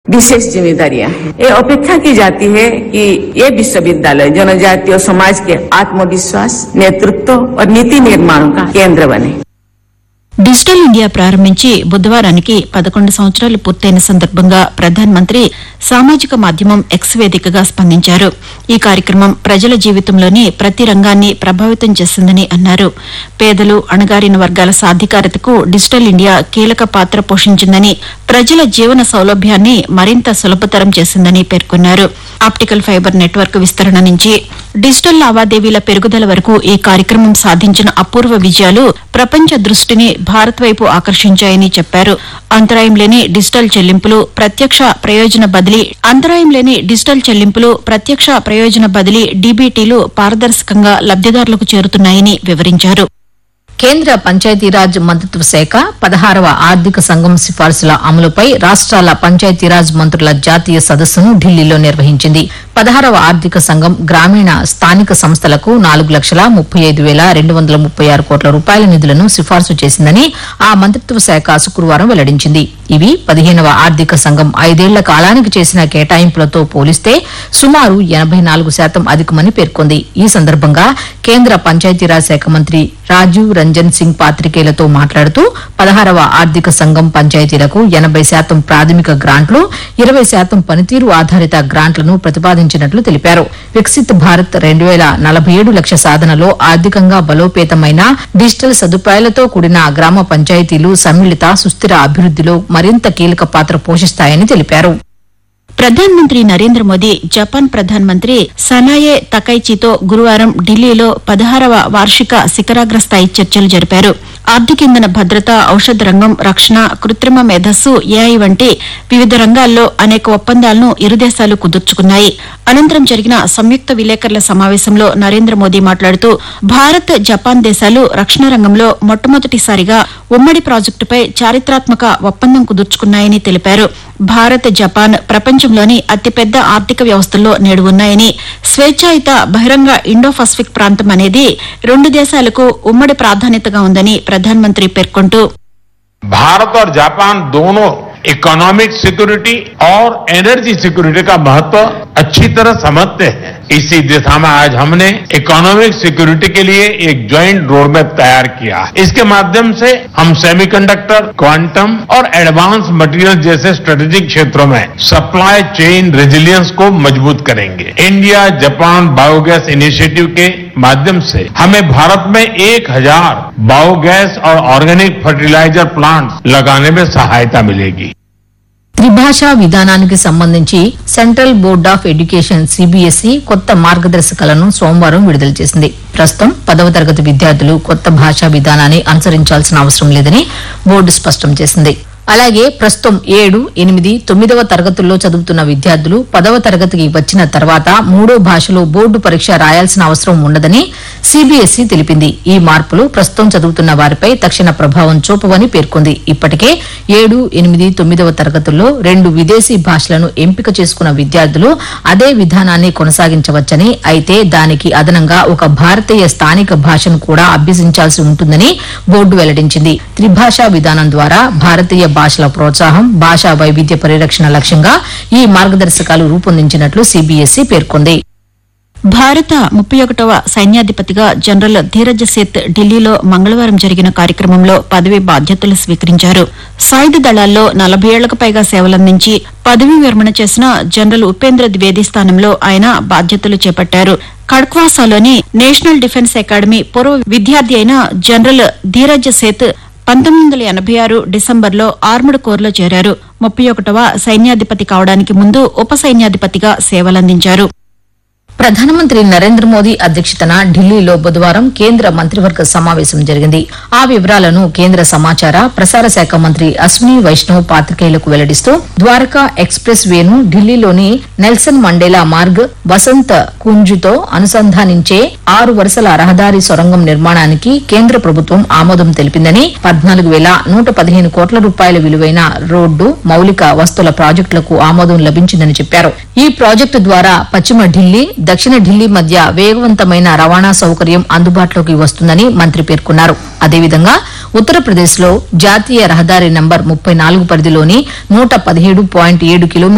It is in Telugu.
विशेष जिम्मेदारियां हैं ये अपेक्षा की जाती है कि ये विश्वविद्यालय जनजातीय समाज के आत्मविश्वास नेतृत्व और नीति निर्माण का केंद्र बने డిజిటల్ ఇండియా ప్రారంభించి బుధవారానికి పదకొండు సంవత్సరాలు పూర్తయిన సందర్భంగా ప్రధానమంత్రి సామాజిక మాధ్యమం ఎక్స్ వేదికగా స్పందించారు ఈ కార్యక్రమం ప్రజల జీవితంలోని ప్రతి రంగాన్ని ప్రభావితం చేసిందని అన్నారు పేదలు అణగారిన వర్గాల సాధికారతకు డిజిటల్ ఇండియా కీలక పాత్ర పోషించిందని ప్రజల జీవన సౌలభ్యాన్ని మరింత సులభతరం చేసిందని పేర్కొన్నారు ఆప్టికల్ ఫైబర్ నెట్వర్క్ విస్తరణ నుంచి డిజిటల్ లావాదేవీల పెరుగుదల వరకు ఈ కార్యక్రమం సాధించిన అపూర్వ విజయాలు ప్రపంచ దృష్టిని భారత్ వైపు ఆకర్షించాయని చెప్పారు అంతరాయం లేని డిజిటల్ చెల్లింపులు ప్రత్యక్ష ప్రయోజన బదిలీ అంతరాయం లేని డిజిటల్ చెల్లింపులు ప్రత్యక్ష ప్రయోజన బదిలీ డీబీటీలు పారదర్శకంగా లబ్దిదారులకు చేరుతున్నాయని వివరించారు కేంద్ర పంచాయతీరాజ్ మంత్రిత్వ శాఖ పదహారవ ఆర్థిక సంఘం సిఫార్సుల అమలుపై రాష్ట్రాల పంచాయతీరాజ్ మంత్రుల జాతీయ సదస్సును ఢిల్లీలో నిర్వహించింది పదహారవ ఆర్థిక సంఘం గ్రామీణ స్థానిక సంస్థలకు నాలుగు లక్షల ముప్పై ఐదు వేల రెండు వందల ముప్పై ఆరు కోట్ల రూపాయల నిధులను సిఫార్సు చేసిందని ఆ మంత్రిత్వ శాఖ శుక్రవారం వెల్లడించింది ఇవి పదిహేనవ ఆర్థిక సంఘం ఐదేళ్ల కాలానికి చేసిన కేటాయింపులతో పోలిస్తే సుమారు ఎనబై నాలుగు శాతం అధికమని పేర్కొంది ఈ సందర్భంగా కేంద్ర పంచాయతీరాజ్ శాఖ మంత్రి రాజీవ్ రంజన్ సింగ్ పాత్రికేయులతో మాట్లాడుతూ పదహారవ ఆర్థిక సంఘం పంచాయతీలకు ఎనబై శాతం ప్రాథమిక గ్రాంట్లు ఇరవై శాతం పనితీరు ఆధారిత గ్రాంట్లను ప్రతిపాదించినట్లు తెలిపారు వికసిత్ భారత్ రెండు వేల నలభై ఏడు లక్ష్య సాధనలో ఆర్థికంగా బలోపేతమైన డిజిటల్ సదుపాయాలతో కూడిన గ్రామ పంచాయతీలు సమ్మిళిత సుస్థిర అభివృద్దిలో మరింత కీలక పాత్ర పోషిస్తాయని తెలిపారు ప్రధానమంత్రి నరేంద్ర మోదీ జపాన్ ప్రధానమంత్రి సనాయే తకైచితో గురువారం ఢిల్లీలో పదహారవ వార్షిక శిఖరాగ్ర స్థాయి చర్చలు జరిపారు ఆర్థిక ఇంధన భద్రత ఔషధ రంగం రక్షణ కృత్రిమ మేధస్సు ఏఐ వంటి వివిధ రంగాల్లో అనేక ఒప్పందాలను ఇరు దేశాలు కుదుర్చుకున్నాయి అనంతరం జరిగిన సంయుక్త విలేకరుల సమావేశంలో నరేంద్ర మోదీ మాట్లాడుతూ భారత్ జపాన్ దేశాలు రక్షణ రంగంలో మొట్టమొదటిసారిగా ఉమ్మడి ప్రాజెక్టుపై చారిత్రాత్మక ఒప్పందం కుదుర్చుకున్నాయని తెలిపారు భారత్ జపాన్ ప్రపంచంలోని అతిపెద్ద ఆర్థిక వ్యవస్థల్లో నేడు ఉన్నాయని స్వేచ్ఛాయుత బహిరంగ ఇండో పసిఫిక్ ప్రాంతం అనేది రెండు దేశాలకు ఉమ్మడి ప్రాధాన్యతగా ఉందని ప్రధానమంత్రి పేర్కొంటూ भारत और जापान दोनों इकोनॉमिक सिक्योरिटी और एनर्जी सिक्योरिटी का महत्व अच्छी तरह समझते हैं इसी दिशा में आज हमने इकोनॉमिक सिक्योरिटी के लिए एक ज्वाइंट रोडमैप तैयार किया है इसके माध्यम से हम सेमीकंडक्टर क्वांटम और एडवांस मटेरियल जैसे स्ट्रेटेजिक क्षेत्रों में सप्लाई चेन रेजिलियंस को मजबूत करेंगे इंडिया जापान बायोगैस इनिशिएटिव के माध्यम से हमें भारत में एक हजार बायोगैस और ऑर्गेनिक फर्टिलाइजर प्लांट्स लगाने में सहायता मिलेगी త్రిభాషా విధానానికి సంబంధించి central board of education CBSE కొత్త మార్గదర్శకాలను సోమవారం విడుదల చేసింది ప్రస్తుతం పదవ తరగతి విద్యార్థులు కొత్త భాషా విధానాన్ని అనుసరించాల్సిన అవసరం లేదని బోర్డు స్పష్టం చేసింది అలాగే ప్రస్తుతం ఏడు ఎనిమిది తొమ్మిదవ తరగతుల్లో చదువుతున్న విద్యార్థులు పదవ తరగతికి వచ్చిన తర్వాత మూడో భాషలో బోర్డు పరీక్ష రాయాల్సిన అవసరం ఉండదని సిబిఎస్ఈ తెలిపింది ఈ మార్పులు ప్రస్తుతం చదువుతున్న వారిపై తక్షణ ప్రభావం చూపవని పేర్కొంది ఇప్పటికే ఏడు ఎనిమిది తొమ్మిదవ తరగతుల్లో రెండు విదేశీ భాషలను ఎంపిక చేసుకున్న విద్యార్థులు అదే విధానాన్ని కొనసాగించవచ్చని అయితే దానికి అదనంగా ఒక భారతీయ స్థానిక భాషను కూడా అభ్యసించాల్సి ఉంటుందని బోర్డు వెల్లడించింది త్రిభాషా విధానం ద్వారా భారతీయ భాషల ప్రోత్సాహం భాషా వైవిధ్య పరిరక్షణ లక్ష్యంగా ఈ మార్గదర్శకాలు రూపొందించినట్లు సిబిఎస్ఈ పేర్కొంది భారత ముప్పై ఒకటవ సైన్యాధిపతిగా జనరల్ ధీరజ్ సేత్ ఢిల్లీలో మంగళవారం జరిగిన కార్యక్రమంలో పదవి బాధ్యతలు స్వీకరించారు సాయుధ దళాల్లో నలభై ఏళ్లకు పైగా సేవలందించి పదవీ విరమణ చేసిన జనరల్ ఉపేంద్ర ద్వివేది స్థానంలో ఆయన బాధ్యతలు చేపట్టారు కడ్క్వాసాలోని నేషనల్ డిఫెన్స్ అకాడమీ పూర్వ విద్యార్థి అయిన జనరల్ ధీరజ్ సేత్ పంతొమ్మిది వందల ఎనభై ఆరు డిసెంబర్లో ఆర్మడ్ కోర్లో చేరారు ముప్పై ఒకటవ సైన్యాధిపతి కావడానికి ముందు ఉప సైన్యాధిపతిగా సేవలందించారు ప్రధానమంత్రి నరేంద్ర మోదీ అధ్యక్షతన ఢిల్లీలో బుధవారం కేంద్ర మంత్రివర్గ సమావేశం జరిగింది ఆ వివరాలను కేంద్ర సమాచార ప్రసార శాఖ మంత్రి అశ్విని వైష్ణవ్ పాత్రికేయులకు వెల్లడిస్తూ ద్వారకా ఎక్స్ప్రెస్ వేను ఢిల్లీలోని నెల్సన్ మండేలా మార్గ్ వసంత్ కుంజుతో అనుసంధానించే ఆరు వరుసల రహదారి సొరంగం నిర్మాణానికి కేంద్ర ప్రభుత్వం ఆమోదం తెలిపిందని పద్నాలుగు వేల నూట పదిహేను కోట్ల రూపాయల విలువైన రోడ్డు మౌలిక వస్తువుల ప్రాజెక్టులకు ఆమోదం లభించిందని చెప్పారు ఈ ప్రాజెక్టు ద్వారా పశ్చిమ ఢిల్లీ దక్షిణ ఢిల్లీ మధ్య వేగవంతమైన రవాణా సౌకర్యం అందుబాటులోకి వస్తుందని మంత్రి పేర్కొన్నారు అదేవిధంగా ఉత్తరప్రదేశ్ లో జాతీయ రహదారి నంబర్ ముప్పై నాలుగు పరిధిలోని నూట పదిహేడు పాయింట్ ఏడు కిలోమీటర్ల